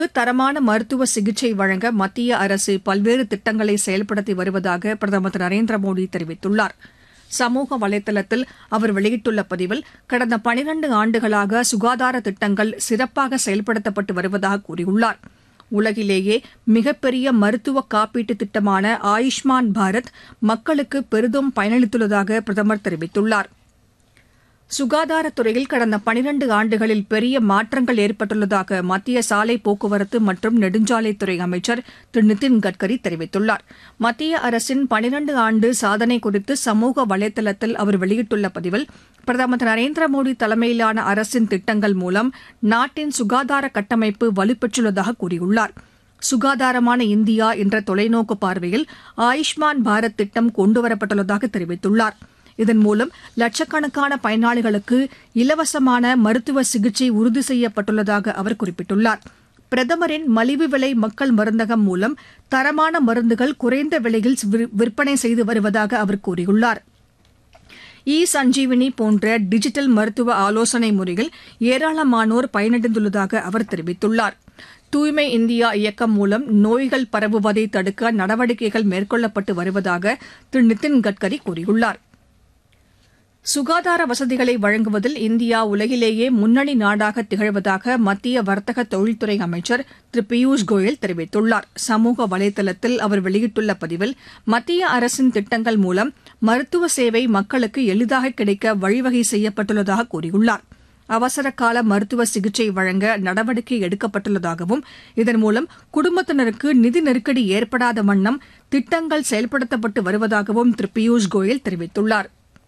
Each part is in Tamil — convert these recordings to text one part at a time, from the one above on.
தரமான மருத்துவ சிகிச்சை வழங்க மத்திய அரசு பல்வேறு திட்டங்களை செயல்படுத்தி வருவதாக பிரதமர் திரு நரேந்திர மோடி தெரிவித்துள்ளார் சமூக வலைதளத்தில் அவர் வெளியிட்டுள்ள பதிவில் கடந்த பனிரண்டு ஆண்டுகளாக சுகாதார திட்டங்கள் சிறப்பாக செயல்படுத்தப்பட்டு வருவதாக கூறியுள்ளார் உலகிலேயே மிகப்பெரிய மருத்துவ காப்பீட்டு திட்டமான ஆயுஷ்மான் பாரத் மக்களுக்கு பெரிதும் பயனளித்துள்ளதாக பிரதமர் தெரிவித்துள்ளார் சுகாதாரத்துறையில் கடந்த பனிரண்டு ஆண்டுகளில் பெரிய மாற்றங்கள் ஏற்பட்டுள்ளதாக மத்திய சாலை போக்குவரத்து மற்றும் நெடுஞ்சாலைத்துறை அமைச்சர் திரு நிதின் கட்கரி தெரிவித்துள்ளார் மத்திய அரசின் பனிரண்டு ஆண்டு சாதனை குறித்து சமூக வலைதளத்தில் அவர் வெளியிட்டுள்ள பதிவில் பிரதமர் திரு நரேந்திர மோடி தலைமையிலான அரசின் திட்டங்கள் மூலம் நாட்டின் சுகாதார கட்டமைப்பு வலுப்பெற்றுள்ளதாக கூறியுள்ளார் சுகாதாரமான இந்தியா என்ற தொலைநோக்கு பார்வையில் ஆயுஷ்மான் பாரத் திட்டம் கொண்டுவரப்பட்டுள்ளதாக தெரிவித்துள்ளார் இதன் மூலம் லட்சக்கணக்கான பயனாளிகளுக்கு இலவசமான மருத்துவ சிகிச்சை உறுதி செய்யப்பட்டுள்ளதாக அவர் குறிப்பிட்டுள்ளார் பிரதமரின் மலிவு விலை மக்கள் மருந்தகம் மூலம் தரமான மருந்துகள் குறைந்த விலையில் விற்பனை செய்து வருவதாக அவர் கூறியுள்ளார் இ சஞ்சீவினி போன்ற டிஜிட்டல் மருத்துவ ஆலோசனை முறையில் ஏராளமானோர் பயனடைந்துள்ளதாக அவர் தெரிவித்துள்ளார் தூய்மை இந்தியா இயக்கம் மூலம் நோய்கள் பரவுவதை தடுக்க நடவடிக்கைகள் மேற்கொள்ளப்பட்டு வருவதாக திரு நிதின் கட்கரி கூறியுள்ளார் சுகாதார வசதிகளை வழங்குவதில் இந்தியா உலகிலேயே முன்னணி நாடாக திகழ்வதாக மத்திய வர்த்தக தொழில்துறை அமைச்சர் திரு பியூஷ் கோயல் தெரிவித்துள்ளார் சமூக வலைதளத்தில் அவர் வெளியிட்டுள்ள பதிவில் மத்திய அரசின் திட்டங்கள் மூலம் மருத்துவ சேவை மக்களுக்கு எளிதாக கிடைக்க வழிவகை செய்யப்பட்டுள்ளதாக கூறியுள்ளார் அவசர கால மருத்துவ சிகிச்சை வழங்க நடவடிக்கை எடுக்கப்பட்டுள்ளதாகவும் இதன் மூலம் குடும்பத்தினருக்கு நிதி நெருக்கடி ஏற்படாத வண்ணம் திட்டங்கள் செயல்படுத்தப்பட்டு வருவதாகவும் திரு பியூஷ் கோயல் தெரிவித்துள்ளாா்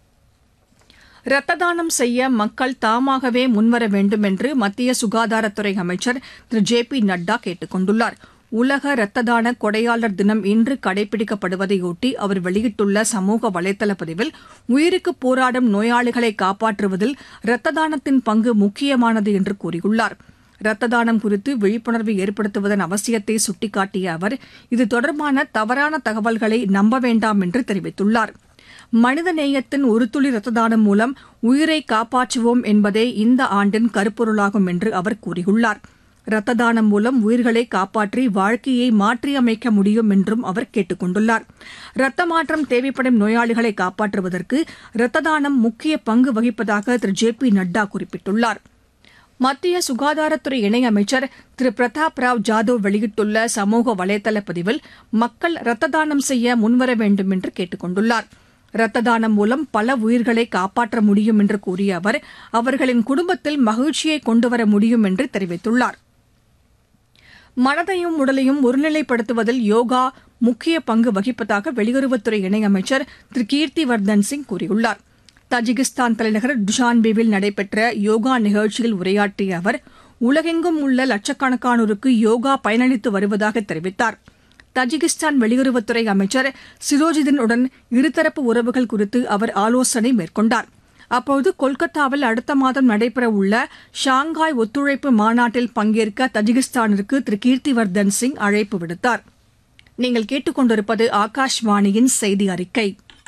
ரத்த தானம் செய்ய மக்கள் தாமாகவே முன்வர வேண்டும் என்று மத்திய சுகாதாரத்துறை அமைச்சர் திரு ஜே பி நட்டா கேட்டுக் கொண்டுள்ளார் உலக ரத்த தான கொடையாளர் தினம் இன்று கடைபிடிக்கப்படுவதையொட்டி அவர் வெளியிட்டுள்ள சமூக வலைதள பதிவில் உயிருக்கு போராடும் நோயாளிகளை காப்பாற்றுவதில் ரத்த தானத்தின் பங்கு முக்கியமானது என்று கூறியுள்ளார் ரத்த தானம் குறித்து விழிப்புணர்வு ஏற்படுத்துவதன் அவசியத்தை சுட்டிக்காட்டிய அவர் இது தொடர்பான தவறான தகவல்களை நம்ப வேண்டாம் என்று தெரிவித்துள்ளாா் மனித நேயத்தின் ஒரு துளி ரத்த தானம் மூலம் உயிரை காப்பாற்றுவோம் என்பதே இந்த ஆண்டின் கருப்பொருளாகும் என்று அவர் கூறியுள்ளார் ரத்த தானம் மூலம் உயிர்களை காப்பாற்றி வாழ்க்கையை மாற்றியமைக்க முடியும் என்றும் அவர் கேட்டுக் கொண்டுள்ளார் ரத்த மாற்றம் தேவைப்படும் நோயாளிகளை காப்பாற்றுவதற்கு ரத்த தானம் முக்கிய பங்கு வகிப்பதாக திரு ஜே பி நட்டா குறிப்பிட்டுள்ளார் மத்திய சுகாதாரத்துறை இணையமைச்சர் திரு பிரதாப் ராவ் ஜாதவ் வெளியிட்டுள்ள சமூக வலைதள பதிவில் மக்கள் ரத்த தானம் செய்ய முன்வர வேண்டும் என்று கேட்டுக் கொண்டுள்ளாா் ரத்த தானம் மூலம் பல உயிர்களை காப்பாற்ற முடியும் என்று கூறிய அவர் அவர்களின் குடும்பத்தில் மகிழ்ச்சியை கொண்டுவர முடியும் என்று தெரிவித்துள்ளார் மனதையும் உடலையும் ஒருநிலைப்படுத்துவதில் யோகா முக்கிய பங்கு வகிப்பதாக வெளியுறவுத்துறை இணையமைச்சர் திரு கீர்த்தி வர்தன் சிங் கூறியுள்ளார் தஜிகிஸ்தான் தலைநகர் டுஷான்பேவில் நடைபெற்ற யோகா நிகழ்ச்சியில் உரையாற்றிய அவர் உலகெங்கும் உள்ள லட்சக்கணக்கானோருக்கு யோகா பயனளித்து வருவதாக தெரிவித்தாா் தஜிகிஸ்தான் வெளியுறவுத்துறை அமைச்சர் சிரோஜிதின் உடன் இருதரப்பு உறவுகள் குறித்து அவர் ஆலோசனை மேற்கொண்டார் அப்போது கொல்கத்தாவில் அடுத்த மாதம் நடைபெறவுள்ள ஷாங்காய் ஒத்துழைப்பு மாநாட்டில் பங்கேற்க தஜிகிஸ்தானிற்கு திரு கீர்த்திவர்தன் சிங் அழைப்பு விடுத்தார் நீங்கள் கேட்டுக்கொண்டிருப்பது ஆகாஷ்வாணியின் செய்தி அறிக்கை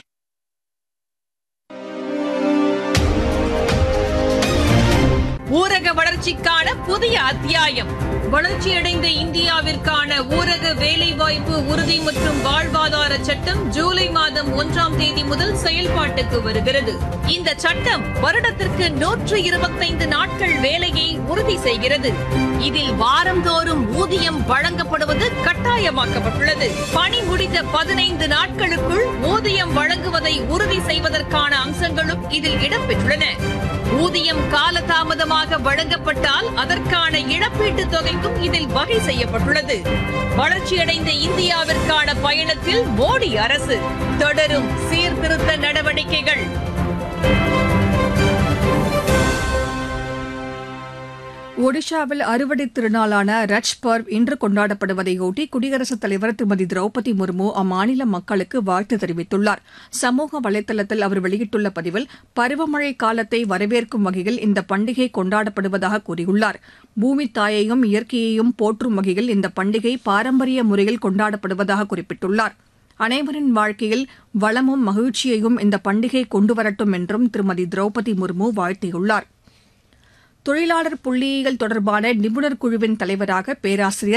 ஊரக வளர்ச்சிக்கான புதிய அத்தியாயம் வளர்ச்சியடைந்த இந்தியாவிற்கான ஊரக வேலைவாய்ப்பு உறுதி மற்றும் வாழ்வாதார சட்டம் ஜூலை மாதம் ஒன்றாம் தேதி முதல் செயல்பாட்டுக்கு வருகிறது இந்த சட்டம் வருடத்திற்கு நூற்று இருபத்தைந்து நாட்கள் வேலையை உறுதி செய்கிறது இதில் வாரந்தோறும் ஊதியம் வழங்கப்படுவது கட்டாயமாக்கப்பட்டுள்ளது பணி முடிந்த பதினைந்து நாட்களுக்குள் ஊதியம் வழங்குவதை உறுதி செய்வதற்கான அம்சங்களும் இதில் இடம்பெற்றுள்ளன ஊதியம் காலதாமதமாக வழங்கப்பட்டால் அதற்கான இழப்பீட்டுத் தொகைக்கும் இதில் வகை செய்யப்பட்டுள்ளது வளர்ச்சியடைந்த இந்தியாவிற்கான பயணத்தில் மோடி அரசு தொடரும் சீர்திருத்த நடவடிக்கைகள் ஒடிஷாவில் அறுவடை திருநாளான ரட்ச் பர்வ் இன்று கொண்டாடப்படுவதையொட்டி குடியரசுத் தலைவர் திருமதி திரௌபதி முர்மு அம்மாநில மக்களுக்கு வாழ்த்து தெரிவித்துள்ளார் சமூக வலைதளத்தில் அவர் வெளியிட்டுள்ள பதிவில் பருவமழை காலத்தை வரவேற்கும் வகையில் இந்த பண்டிகை கொண்டாடப்படுவதாக கூறியுள்ளார் பூமி தாயையும் இயற்கையையும் போற்றும் வகையில் இந்த பண்டிகை பாரம்பரிய முறையில் கொண்டாடப்படுவதாக குறிப்பிட்டுள்ளார் அனைவரின் வாழ்க்கையில் வளமும் மகிழ்ச்சியையும் இந்த பண்டிகை கொண்டுவரட்டும் என்றும் திருமதி திரௌபதி முர்மு வாழ்த்தியுள்ளார் தொழிலாளர் புள்ளியியல் தொடர்பான நிபுணர் குழுவின் தலைவராக பேராசிரியர்